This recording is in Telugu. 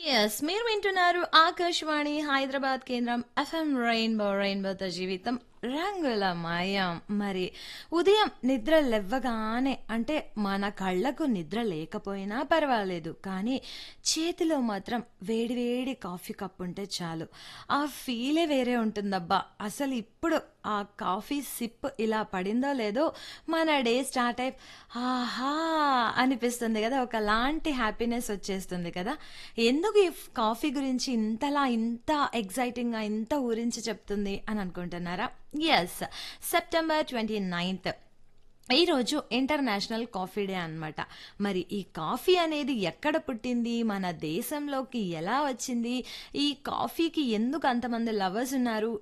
ఎస్ మీరు వింటున్నారు ఆకాశవాణి హైదరాబాద్ కేంద్రం ఎఫ్ఎం రెయిన్బో రెయిన్బోతో జీవితం రంగుల మాయం మరి ఉదయం నిద్ర లేవగానే అంటే మన కళ్ళకు నిద్ర లేకపోయినా పర్వాలేదు కానీ చేతిలో మాత్రం వేడివేడి కాఫీ కప్ ఉంటే చాలు ఆ ఫీలే వేరే ఉంటుందబ్బా అసలు ఇప్పుడు ఆ కాఫీ సిప్ ఇలా పడిందో లేదో మన డే స్టార్ట్ అయి ఆహా అనిపిస్తుంది కదా ఒకలాంటి హ్యాపీనెస్ వచ్చేస్తుంది కదా ఎందుకు ఈ కాఫీ గురించి ఇంతలా ఇంత ఎగ్జైటింగ్గా ఇంత ఊరించి చెప్తుంది అని అనుకుంటున్నారా ఎస్ సెప్టెంబర్ ట్వంటీ నైన్త్ ఈరోజు ఇంటర్నేషనల్ కాఫీ డే అన్నమాట మరి ఈ కాఫీ అనేది ఎక్కడ పుట్టింది మన దేశంలోకి ఎలా వచ్చింది ఈ కాఫీకి ఎందుకు అంతమంది లవర్స్ ఉన్నారు